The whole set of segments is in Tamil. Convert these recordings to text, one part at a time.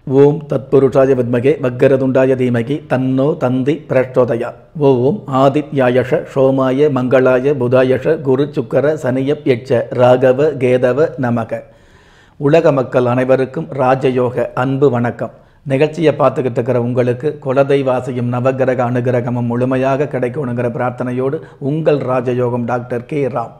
ஓம் தத்புருஷாய வித்மகே வக்கரதுண்டாய தீமகி தன்னோ தந்தி பிரச்சோதயா ஓம் ஆதித்யாயஷ சோமாய மங்களாய புதாயஷ குரு சுக்கர சனியப் எச்ச ராகவ கேதவ நமக உலக மக்கள் அனைவருக்கும் ராஜயோக அன்பு வணக்கம் நிகழ்ச்சியை பார்த்துக்கிட்டு இருக்கிற உங்களுக்கு குலதெய்வாசியும் நவகிரக அனுகிரகமும் முழுமையாக கிடைக்கணுங்கிற பிரார்த்தனையோடு உங்கள் ராஜயோகம் டாக்டர் கே ராம்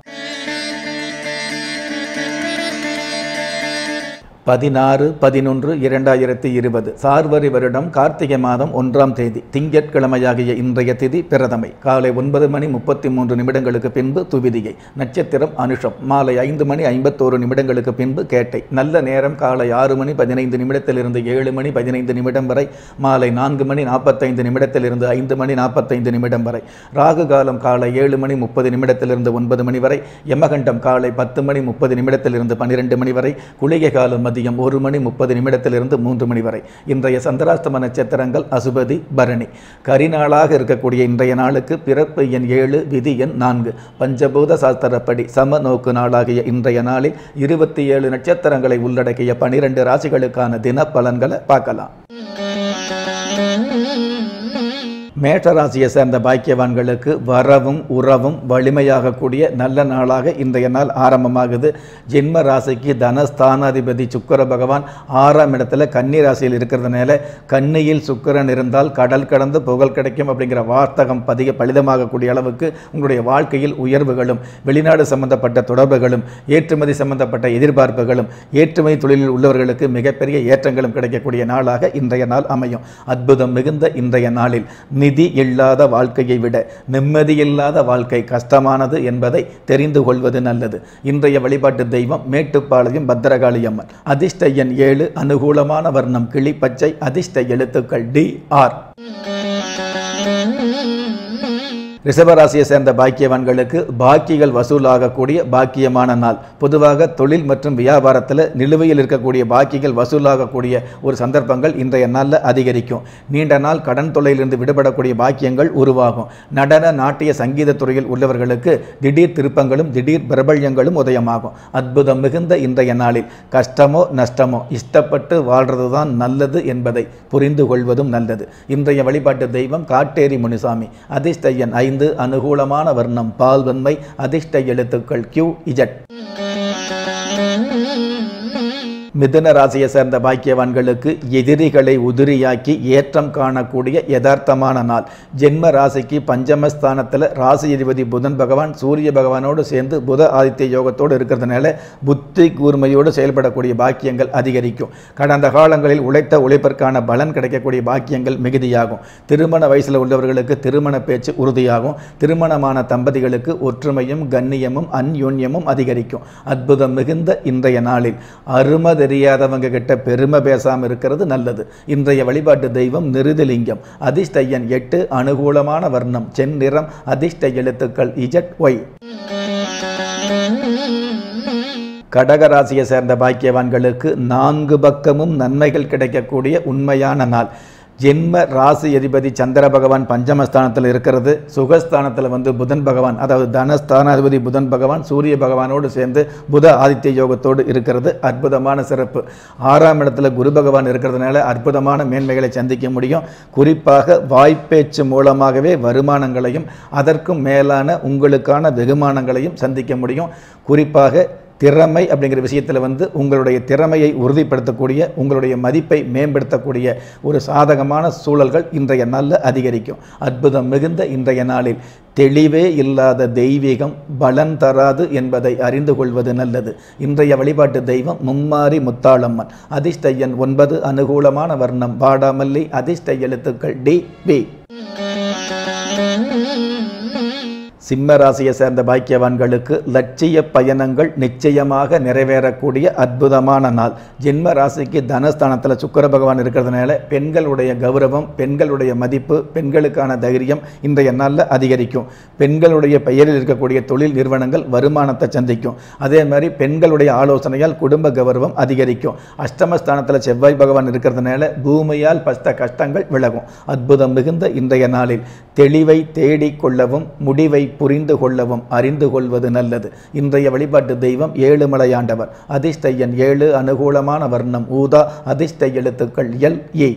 பதினாறு பதினொன்று இரண்டாயிரத்தி இருபது சார்வரி வருடம் கார்த்திகை மாதம் ஒன்றாம் தேதி திங்கட்கிழமையாகிய இன்றைய திதி பிரதமை காலை ஒன்பது மணி முப்பத்தி மூன்று நிமிடங்களுக்கு பின்பு துவிதியை நட்சத்திரம் அனுஷம் மாலை ஐந்து மணி ஐம்பத்தோரு நிமிடங்களுக்கு பின்பு கேட்டை நல்ல நேரம் காலை ஆறு மணி பதினைந்து நிமிடத்திலிருந்து ஏழு மணி பதினைந்து நிமிடம் வரை மாலை நான்கு மணி நாற்பத்தைந்து நிமிடத்திலிருந்து ஐந்து மணி நாற்பத்தைந்து நிமிடம் வரை ராகு காலம் காலை ஏழு மணி முப்பது நிமிடத்திலிருந்து ஒன்பது மணி வரை யமகண்டம் காலை பத்து மணி முப்பது நிமிடத்திலிருந்து பன்னிரெண்டு மணி வரை குளிகை காலம் மதியம் ஒரு மணி முப்பது நிமிடத்திலிருந்து மூன்று மணி வரை இன்றைய சந்திராஷ்டம நட்சத்திரங்கள் அசுபதி பரணி கரிநாளாக இருக்கக்கூடிய இன்றைய நாளுக்கு பிறப்பு எண் ஏழு விதி எண் நான்கு பஞ்சபூத சாஸ்திரப்படி சம நோக்கு நாளாகிய இன்றைய நாளில் இருபத்தி ஏழு நட்சத்திரங்களை உள்ளடக்கிய பனிரெண்டு ராசிகளுக்கான தின பலன்களை பார்க்கலாம் மேஷராசியை சேர்ந்த பாக்கியவான்களுக்கு வரவும் உறவும் வலிமையாகக்கூடிய நல்ல நாளாக இன்றைய நாள் ஆரம்பமாகுது ஜென்ம ராசிக்கு தனஸ்தானாதிபதி சுக்கர பகவான் ஆறாம் இடத்துல கன்னி ராசியில் இருக்கிறதுனால கன்னியில் சுக்கிரன் இருந்தால் கடல் கடந்து புகழ் கிடைக்கும் அப்படிங்கிற வார்த்தகம் பதிக பலிதமாகக்கூடிய அளவுக்கு உங்களுடைய வாழ்க்கையில் உயர்வுகளும் வெளிநாடு சம்பந்தப்பட்ட தொடர்புகளும் ஏற்றுமதி சம்பந்தப்பட்ட எதிர்பார்ப்புகளும் ஏற்றுமதி தொழிலில் உள்ளவர்களுக்கு மிகப்பெரிய ஏற்றங்களும் கிடைக்கக்கூடிய நாளாக இன்றைய நாள் அமையும் அற்புதம் மிகுந்த இன்றைய நாளில் நிதி இல்லாத வாழ்க்கையை விட நிம்மதியில்லாத வாழ்க்கை கஷ்டமானது என்பதை தெரிந்து கொள்வது நல்லது இன்றைய வழிபாட்டு தெய்வம் மேட்டுப்பாளையம் பத்திரகாளி அம்மன் அதிர்ஷ்ட எண் ஏழு அனுகூலமான வர்ணம் கிளிப்பச்சை அதிர்ஷ்ட எழுத்துக்கள் டி ஆர் ரிஷபராசியை சேர்ந்த பாக்கியவான்களுக்கு பாக்கிகள் வசூலாகக்கூடிய பாக்கியமான நாள் பொதுவாக தொழில் மற்றும் வியாபாரத்தில் நிலுவையில் இருக்கக்கூடிய பாக்கிகள் வசூலாகக்கூடிய ஒரு சந்தர்ப்பங்கள் இன்றைய நாளில் அதிகரிக்கும் நீண்ட நாள் கடன் தொல்லையிலிருந்து விடுபடக்கூடிய பாக்கியங்கள் உருவாகும் நடன நாட்டிய சங்கீத துறையில் உள்ளவர்களுக்கு திடீர் திருப்பங்களும் திடீர் பிரபல்யங்களும் உதயமாகும் அற்புதம் மிகுந்த இன்றைய நாளில் கஷ்டமோ நஷ்டமோ இஷ்டப்பட்டு வாழ்றது தான் நல்லது என்பதை புரிந்து கொள்வதும் நல்லது இன்றைய வழிபாட்டு தெய்வம் காட்டேரி முனிசாமி அதிர்ஷ்ட எண் ஐந்து அனுகூலமான வர்ணம் பால் வெண்மை அதிர்ஷ்ட எழுத்துக்கள் கியூ இஜட் மிதுன ராசியை சேர்ந்த பாக்கியவான்களுக்கு எதிரிகளை உதிரியாக்கி ஏற்றம் காணக்கூடிய யதார்த்தமான நாள் ஜென்ம ராசிக்கு பஞ்சமஸ்தானத்தில் ராசி அதிபதி புதன் பகவான் சூரிய பகவானோடு சேர்ந்து புத ஆதித்ய யோகத்தோடு இருக்கிறதுனால புத்தி கூர்மையோடு செயல்படக்கூடிய பாக்கியங்கள் அதிகரிக்கும் கடந்த காலங்களில் உழைத்த உழைப்பிற்கான பலன் கிடைக்கக்கூடிய பாக்கியங்கள் மிகுதியாகும் திருமண வயசில் உள்ளவர்களுக்கு திருமண பேச்சு உறுதியாகும் திருமணமான தம்பதிகளுக்கு ஒற்றுமையும் கண்ணியமும் அந்யோன்யமும் அதிகரிக்கும் அற்புதம் மிகுந்த இன்றைய நாளில் அரும தெரியாதவங்க கிட்ட பெருமை பேசாமல் இருக்கிறது நல்லது இன்றைய வழிபாட்டு தெய்வம் நிருதலிங்கம் அதிர்ஷ்ட எண் எட்டு அனுகூலமான வர்ணம் செந்நிறம் அதிர்ஷ்ட எழுத்துக்கள் இஜட் ஒய் கடகராசியை சேர்ந்த பாக்கியவான்களுக்கு நான்கு பக்கமும் நன்மைகள் கிடைக்கக்கூடிய உண்மையான நாள் ஜென்ம ராசி அதிபதி சந்திர பகவான் பஞ்சமஸ்தானத்தில் இருக்கிறது சுகஸ்தானத்தில் வந்து புதன் பகவான் அதாவது தனஸ்தானாதிபதி புதன் பகவான் சூரிய பகவானோடு சேர்ந்து புத ஆதித்ய யோகத்தோடு இருக்கிறது அற்புதமான சிறப்பு ஆறாம் இடத்துல குரு பகவான் இருக்கிறதுனால அற்புதமான மேன்மைகளை சந்திக்க முடியும் குறிப்பாக வாய்ப்பேச்சு மூலமாகவே வருமானங்களையும் அதற்கும் மேலான உங்களுக்கான வெகுமானங்களையும் சந்திக்க முடியும் குறிப்பாக திறமை அப்படிங்கிற விஷயத்தில் வந்து உங்களுடைய திறமையை உறுதிப்படுத்தக்கூடிய உங்களுடைய மதிப்பை மேம்படுத்தக்கூடிய ஒரு சாதகமான சூழல்கள் இன்றைய நாளில் அதிகரிக்கும் அற்புதம் மிகுந்த இன்றைய நாளில் தெளிவே இல்லாத தெய்வீகம் பலன் தராது என்பதை அறிந்து கொள்வது நல்லது இன்றைய வழிபாட்டு தெய்வம் மும்மாரி முத்தாளம்மன் அதிர்ஷ்ட எண் ஒன்பது அனுகூலமான வர்ணம் பாடாமல்லி அதிர்ஷ்ட எழுத்துக்கள் டி பி சிம்ம ராசியை சேர்ந்த பாக்கியவான்களுக்கு லட்சிய பயணங்கள் நிச்சயமாக நிறைவேறக்கூடிய அற்புதமான நாள் ஜென்ம ராசிக்கு தனஸ்தானத்தில் சுக்கர பகவான் இருக்கிறதுனால பெண்களுடைய கௌரவம் பெண்களுடைய மதிப்பு பெண்களுக்கான தைரியம் இன்றைய நாளில் அதிகரிக்கும் பெண்களுடைய பெயரில் இருக்கக்கூடிய தொழில் நிறுவனங்கள் வருமானத்தை சந்திக்கும் அதே மாதிரி பெண்களுடைய ஆலோசனையால் குடும்ப கௌரவம் அதிகரிக்கும் அஷ்டமஸ்தானத்தில் செவ்வாய் பகவான் இருக்கிறதுனால பூமியால் பஸ்த கஷ்டங்கள் விலகும் அற்புதம் மிகுந்த இன்றைய நாளில் தெளிவை தேடிக் கொள்ளவும் முடிவை புரிந்து கொள்ளவும் அறிந்து கொள்வது நல்லது இன்றைய வழிபாட்டு தெய்வம் ஏழுமலையாண்டவர் அதிர்ஷ்ட எண் ஏழு அனுகூலமான வர்ணம் ஊதா அதிர்ஷ்ட எழுத்துக்கள் எல் ஏ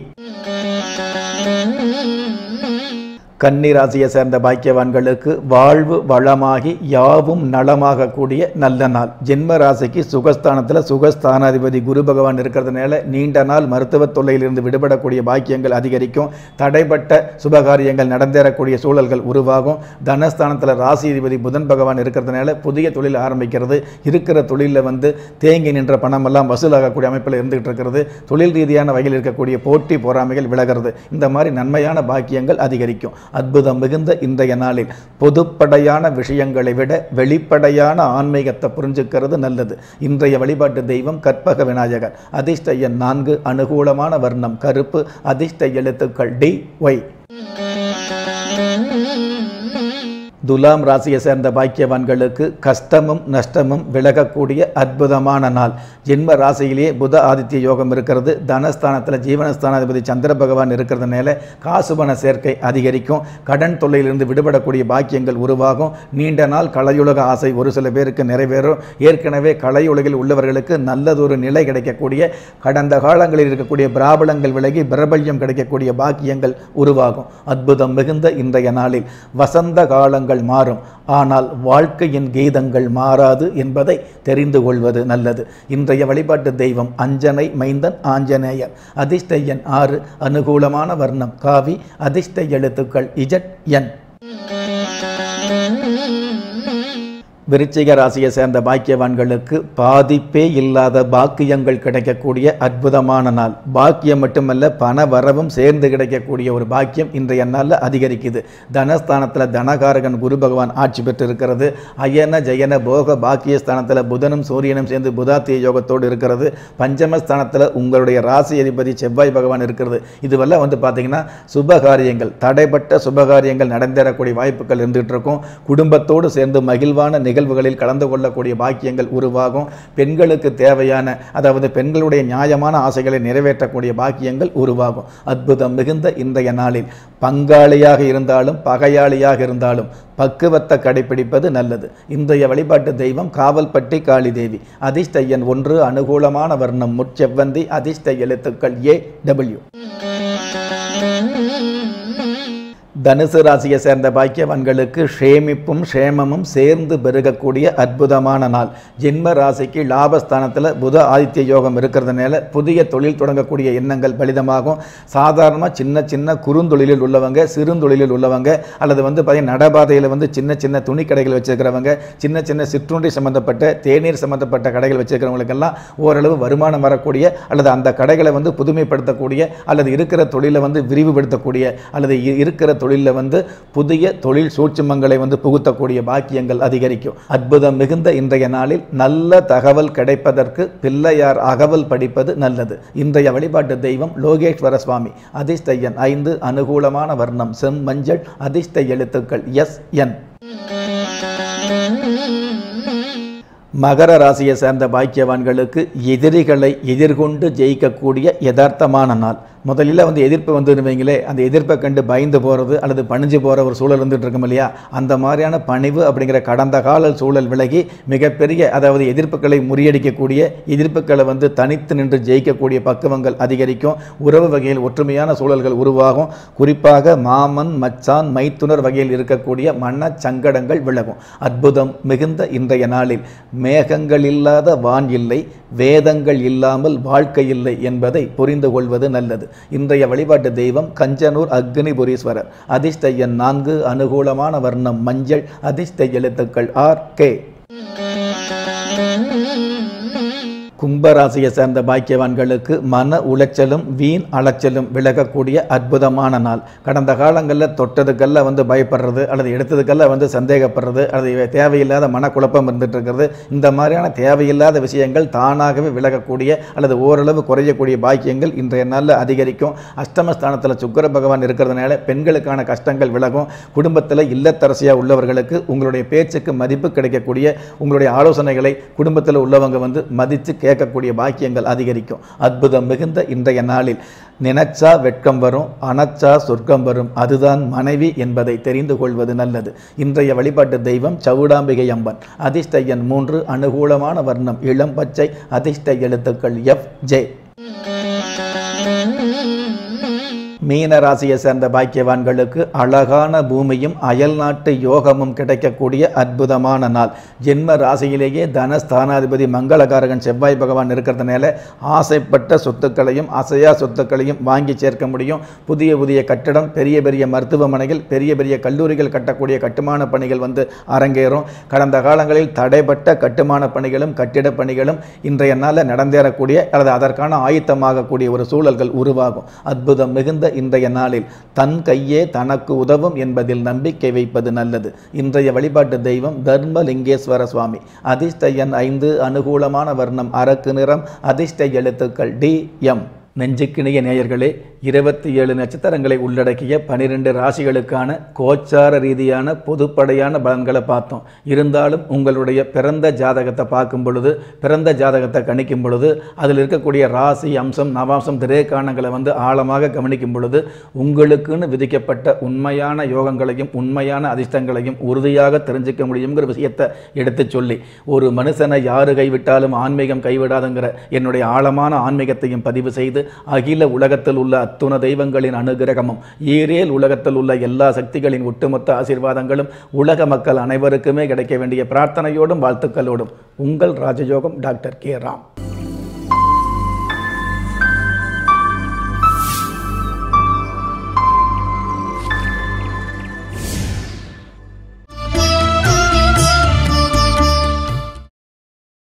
கன்னிராசியை சேர்ந்த பாக்கியவான்களுக்கு வாழ்வு வளமாகி யாவும் நலமாக கூடிய நல்ல நாள் ஜென்ம ராசிக்கு சுகஸ்தானத்தில் சுகஸ்தானாதிபதி குரு பகவான் இருக்கிறதுனால நீண்ட நாள் மருத்துவ தொல்லையிலிருந்து விடுபடக்கூடிய பாக்கியங்கள் அதிகரிக்கும் தடைப்பட்ட சுபகாரியங்கள் நடந்தேறக்கூடிய சூழல்கள் உருவாகும் தனஸ்தானத்தில் ராசி அதிபதி புதன் பகவான் இருக்கிறதுனால புதிய தொழில் ஆரம்பிக்கிறது இருக்கிற தொழிலில் வந்து தேங்கி நின்ற பணமெல்லாம் வசூலாகக்கூடிய அமைப்பில் இருந்துகிட்டு இருக்கிறது தொழில் ரீதியான வகையில் இருக்கக்கூடிய போட்டி பொறாமைகள் விலகிறது இந்த மாதிரி நன்மையான பாக்கியங்கள் அதிகரிக்கும் அற்புதம் மிகுந்த இன்றைய நாளில் பொதுப்படையான விஷயங்களை விட வெளிப்படையான ஆன்மீகத்தை புரிஞ்சுக்கிறது நல்லது இன்றைய வழிபாட்டு தெய்வம் கற்பக விநாயகர் அதிர்ஷ்ட எண் நான்கு அனுகூலமான வர்ணம் கருப்பு அதிர்ஷ்ட எழுத்துக்கள் டி ஒய் துலாம் ராசியை சேர்ந்த பாக்கியவான்களுக்கு கஷ்டமும் நஷ்டமும் விலகக்கூடிய அற்புதமான நாள் ஜென்ம ராசியிலேயே புத ஆதித்ய யோகம் இருக்கிறது தனஸ்தானத்தில் ஜீவனஸ்தானாதிபதி சந்திர பகவான் இருக்கிறதுனால காசுபண சேர்க்கை அதிகரிக்கும் கடன் தொல்லையிலிருந்து விடுபடக்கூடிய பாக்கியங்கள் உருவாகும் நீண்ட நாள் கலையுலக ஆசை ஒரு சில பேருக்கு நிறைவேறும் ஏற்கனவே கலையுலகில் உள்ளவர்களுக்கு நல்லதொரு நிலை கிடைக்கக்கூடிய கடந்த காலங்களில் இருக்கக்கூடிய பிராபலங்கள் விலகி பிரபல்யம் கிடைக்கக்கூடிய பாக்கியங்கள் உருவாகும் அற்புதம் மிகுந்த இன்றைய நாளில் வசந்த காலங்கள் மாறும் ஆனால் வாழ்க்கையின் கீதங்கள் மாறாது என்பதை தெரிந்து கொள்வது நல்லது இன்றைய வழிபாட்டு தெய்வம் அஞ்சனை மைந்தன் ஆஞ்சநேயர் அதிர்ஷ்ட எண் ஆறு அனுகூலமான வர்ணம் காவி அதிர்ஷ்ட எழுத்துக்கள் இஜட் என் விருச்சிக ராசியை சேர்ந்த பாக்கியவான்களுக்கு பாதிப்பே இல்லாத பாக்கியங்கள் கிடைக்கக்கூடிய அற்புதமான நாள் பாக்கியம் மட்டுமல்ல பண வரவும் சேர்ந்து கிடைக்கக்கூடிய ஒரு பாக்கியம் இன்றைய நாளில் அதிகரிக்குது தனஸ்தானத்தில் தனகாரகன் குரு பகவான் ஆட்சி பெற்று இருக்கிறது அயன ஜயன போக பாக்கியஸ்தானத்தில் புதனும் சூரியனும் சேர்ந்து புதாத்திய யோகத்தோடு இருக்கிறது பஞ்சமஸ்தானத்தில் உங்களுடைய ராசி அதிபதி செவ்வாய் பகவான் இருக்கிறது இதுவெல்லாம் வந்து பார்த்தீங்கன்னா சுபகாரியங்கள் தடைப்பட்ட சுபகாரியங்கள் நடந்தேறக்கூடிய வாய்ப்புகள் இருந்துகிட்டு இருக்கும் குடும்பத்தோடு சேர்ந்து மகிழ்வான நிகழ்வுகளில் கலந்து கொள்ளக்கூடிய பாக்கியங்கள் உருவாகும் பெண்களுக்கு தேவையான அதாவது பெண்களுடைய நியாயமான ஆசைகளை நிறைவேற்றக்கூடிய பாக்கியங்கள் உருவாகும் அற்புதம் மிகுந்த இன்றைய நாளில் பங்காளியாக இருந்தாலும் பகையாளியாக இருந்தாலும் பக்குவத்தை கடைபிடிப்பது நல்லது இன்றைய வழிபாட்டு தெய்வம் காவல்பட்டி காளி தேவி அதிர்ஷ்ட எண் ஒன்று அனுகூலமான வர்ணம் முச்செவ்வந்தி அதிர்ஷ்ட எழுத்துக்கள் ஏ டபிள்யூ தனுசு ராசியை சேர்ந்த பாக்கியவான்களுக்கு ஷேமிப்பும் ஷேமமும் சேர்ந்து பெருகக்கூடிய அற்புதமான நாள் ஜென்ம ராசிக்கு லாபஸ்தானத்தில் புத ஆதித்ய யோகம் இருக்கிறதுனால புதிய தொழில் தொடங்கக்கூடிய எண்ணங்கள் பலிதமாகும் சாதாரணமாக சின்ன சின்ன குறுந்தொழிலில் உள்ளவங்க சிறுந்தொழிலில் உள்ளவங்க அல்லது வந்து பார்த்தீங்கன்னா நடபாதையில் வந்து சின்ன சின்ன துணி கடைகள் வச்சிருக்கிறவங்க சின்ன சின்ன சிற்றுண்டி சம்மந்தப்பட்ட தேநீர் சம்மந்தப்பட்ட கடைகள் வச்சிருக்கிறவங்களுக்கெல்லாம் ஓரளவு வருமானம் வரக்கூடிய அல்லது அந்த கடைகளை வந்து புதுமைப்படுத்தக்கூடிய அல்லது இருக்கிற தொழிலை வந்து விரிவுபடுத்தக்கூடிய அல்லது இ- இருக்கிற தொழிலில் வந்து புதிய தொழில் சூட்சுமங்களை வந்து புகுத்தக்கூடிய பாக்கியங்கள் அதிகரிக்கும் அற்புதம் மிகுந்த இன்றைய நாளில் நல்ல தகவல் கிடைப்பதற்கு பிள்ளையார் அகவல் படிப்பது நல்லது இன்றைய வழிபாட்டு தெய்வம் லோகேஸ்வர சுவாமி அதிர்ஷ்ட எண் ஐந்து அனுகூலமான வர்ணம் செம் மஞ்சள் அதிர்ஷ்ட எழுத்துக்கள் எஸ் என் மகர ராசியை சேர்ந்த பாக்கியவான்களுக்கு எதிரிகளை எதிர்கொண்டு ஜெயிக்கக்கூடிய யதார்த்தமான நாள் முதலில் வந்து எதிர்ப்பு வந்துருவீங்களே அந்த எதிர்ப்பை கண்டு பயந்து போகிறது அல்லது பணிஞ்சு போகிற ஒரு சூழல் இருந்துட்டு இருக்கும் இல்லையா அந்த மாதிரியான பணிவு அப்படிங்கிற கடந்த கால சூழல் விலகி மிகப்பெரிய அதாவது எதிர்ப்புகளை முறியடிக்கக்கூடிய எதிர்ப்புகளை வந்து தனித்து நின்று ஜெயிக்கக்கூடிய பக்குவங்கள் அதிகரிக்கும் உறவு வகையில் ஒற்றுமையான சூழல்கள் உருவாகும் குறிப்பாக மாமன் மச்சான் மைத்துனர் வகையில் இருக்கக்கூடிய மன சங்கடங்கள் விலகும் அற்புதம் மிகுந்த இன்றைய நாளில் மேகங்கள் இல்லாத வான் இல்லை வேதங்கள் இல்லாமல் வாழ்க்கை இல்லை என்பதை புரிந்து கொள்வது நல்லது இன்றைய வழிபாட்டு தெய்வம் கஞ்சனூர் அக்னிபுரீஸ்வரர் அதிர்ஷ்ட எண் நான்கு அனுகூலமான வர்ணம் மஞ்சள் அதிர்ஷ்ட எழுத்துக்கள் ஆர் கே கும்பராசியை சேர்ந்த பாக்கியவான்களுக்கு மன உளைச்சலும் வீண் அலைச்சலும் விலகக்கூடிய அற்புதமான நாள் கடந்த காலங்களில் தொட்டதுக்கெல்லாம் வந்து பயப்படுறது அல்லது எடுத்ததுக்கெல்லாம் வந்து சந்தேகப்படுறது அல்லது தேவையில்லாத மனக்குழப்பம் இருந்துட்டு இருக்கிறது இந்த மாதிரியான தேவையில்லாத விஷயங்கள் தானாகவே விலகக்கூடிய அல்லது ஓரளவு குறையக்கூடிய பாக்கியங்கள் இன்றைய நாளில் அதிகரிக்கும் அஷ்டமஸ்தானத்தில் சுக்கிர பகவான் இருக்கிறதுனால பெண்களுக்கான கஷ்டங்கள் விலகும் குடும்பத்தில் இல்லத்தரசியாக உள்ளவர்களுக்கு உங்களுடைய பேச்சுக்கு மதிப்பு கிடைக்கக்கூடிய உங்களுடைய ஆலோசனைகளை குடும்பத்தில் உள்ளவங்க வந்து மதித்து கேட்கக்கூடிய பாக்கியங்கள் அதிகரிக்கும் அற்புதம் மிகுந்த இன்றைய நாளில் நினைச்சா வெட்கம் வரும் அணைச்சா சொர்க்கம் வரும் அதுதான் மனைவி என்பதை தெரிந்து கொள்வது நல்லது இன்றைய வழிபாட்டு தெய்வம் சவுடாம்பிகை அம்பன் அதிர்ஷ்ட எண் மூன்று அனுகூலமான வர்ணம் இளம் பச்சை அதிர்ஷ்ட எழுத்துக்கள் எஃப் ஜே மீன ராசியை சேர்ந்த பாக்கியவான்களுக்கு அழகான பூமியும் அயல்நாட்டு யோகமும் கிடைக்கக்கூடிய அற்புதமான நாள் ஜென்ம ராசியிலேயே தனஸ்தானாதிபதி மங்களகாரகன் செவ்வாய் பகவான் இருக்கிறதுனால ஆசைப்பட்ட சொத்துக்களையும் அசையா சொத்துக்களையும் வாங்கி சேர்க்க முடியும் புதிய புதிய கட்டடம் பெரிய பெரிய மருத்துவமனைகள் பெரிய பெரிய கல்லூரிகள் கட்டக்கூடிய கட்டுமான பணிகள் வந்து அரங்கேறும் கடந்த காலங்களில் தடைப்பட்ட கட்டுமான பணிகளும் கட்டிடப் பணிகளும் இன்றைய நாளில் நடந்தேறக்கூடிய அல்லது அதற்கான ஆயத்தமாகக்கூடிய ஒரு சூழல்கள் உருவாகும் அற்புதம் மிகுந்த இன்றைய நாளில் தன் கையே தனக்கு உதவும் என்பதில் நம்பிக்கை வைப்பது நல்லது இன்றைய வழிபாட்டு தெய்வம் தர்மலிங்கேஸ்வர சுவாமி அதிர்ஷ்ட எண் ஐந்து அனுகூலமான வர்ணம் அரக்கு நிறம் அதிர்ஷ்ட எழுத்துக்கள் டி எம் நெஞ்சுக்கிணைய நேயர்களே இருபத்தி ஏழு நட்சத்திரங்களை உள்ளடக்கிய பனிரெண்டு ராசிகளுக்கான கோச்சார ரீதியான பொதுப்படையான பலன்களை பார்த்தோம் இருந்தாலும் உங்களுடைய பிறந்த ஜாதகத்தை பார்க்கும் பொழுது பிறந்த ஜாதகத்தை கணிக்கும் பொழுது அதில் இருக்கக்கூடிய ராசி அம்சம் நவாம்சம் திரேக்காணங்களை வந்து ஆழமாக கவனிக்கும் பொழுது உங்களுக்குன்னு விதிக்கப்பட்ட உண்மையான யோகங்களையும் உண்மையான அதிர்ஷ்டங்களையும் உறுதியாக தெரிஞ்சுக்க முடியுங்கிற விஷயத்தை எடுத்துச் சொல்லி ஒரு மனுஷனை யாரு கைவிட்டாலும் ஆன்மீகம் கைவிடாதுங்கிற என்னுடைய ஆழமான ஆன்மீகத்தையும் பதிவு செய்து அகில உலகத்தில் உள்ள அத்துண தெய்வங்களின் அனுகிரகமும் ஈரேல் உலகத்தில் உள்ள எல்லா சக்திகளின் ஒட்டுமொத்த ஆசீர்வாதங்களும் உலக மக்கள் அனைவருக்குமே கிடைக்க வேண்டிய பிரார்த்தனையோடும் வாழ்த்துக்களோடும் உங்கள் ராஜயோகம் டாக்டர் கே ராம்